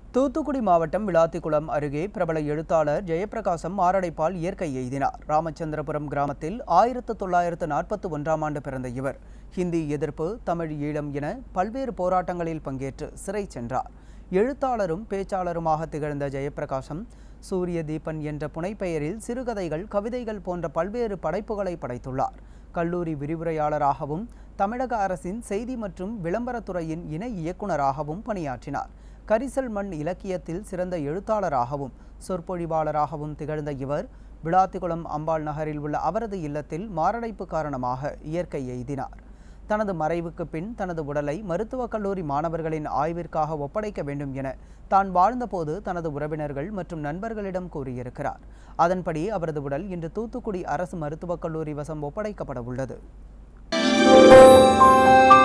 தூத்துக்குடி மாவட்டம் விளாத்திக்குளம் அருகே பிரபல எழுத்தாளர் ஜெயப்பிரகாசம் மாரடைப்பால் இயற்கை எய்தினார் ராமச்சந்திரபுரம் கிராமத்தில் ஆயிரத்து தொள்ளாயிரத்து நாற்பத்தி ஒன்றாம் ஆண்டு பிறந்த இவர் ஹிந்தி எதிர்ப்பு தமிழ் ஈழம் என பல்வேறு போராட்டங்களில் பங்கேற்று சிறை சென்றார் எழுத்தாளரும் பேச்சாளருமாக திகழ்ந்த ஜெயப்பிரகாசம் சூரிய தீபன் என்ற புனைப்பெயரில் சிறுகதைகள் கவிதைகள் போன்ற பல்வேறு படைப்புகளை படைத்துள்ளார் கல்லூரி விரிவுரையாளராகவும் தமிழக அரசின் செய்தி மற்றும் விளம்பரத்துறையின் இணை இயக்குநராகவும் பணியாற்றினார் கரிசல் மண் இலக்கியத்தில் சிறந்த எழுத்தாளராகவும் சொற்பொழிவாளராகவும் திகழ்ந்த இவர் விளாத்திக்குளம் அம்பாள் நகரில் உள்ள அவரது இல்லத்தில் மாரடைப்பு காரணமாக இயற்கை எய்தினார் தனது மறைவுக்கு பின் தனது உடலை மருத்துவக் கல்லூரி மாணவர்களின் ஆய்விற்காக ஒப்படைக்க வேண்டும் என தான் வாழ்ந்தபோது தனது உறவினர்கள் மற்றும் நண்பர்களிடம் கூறியிருக்கிறார் அதன்படி அவரது உடல் இன்று தூத்துக்குடி அரசு மருத்துவக் கல்லூரி வசம் ஒப்படைக்கப்பட உள்ளது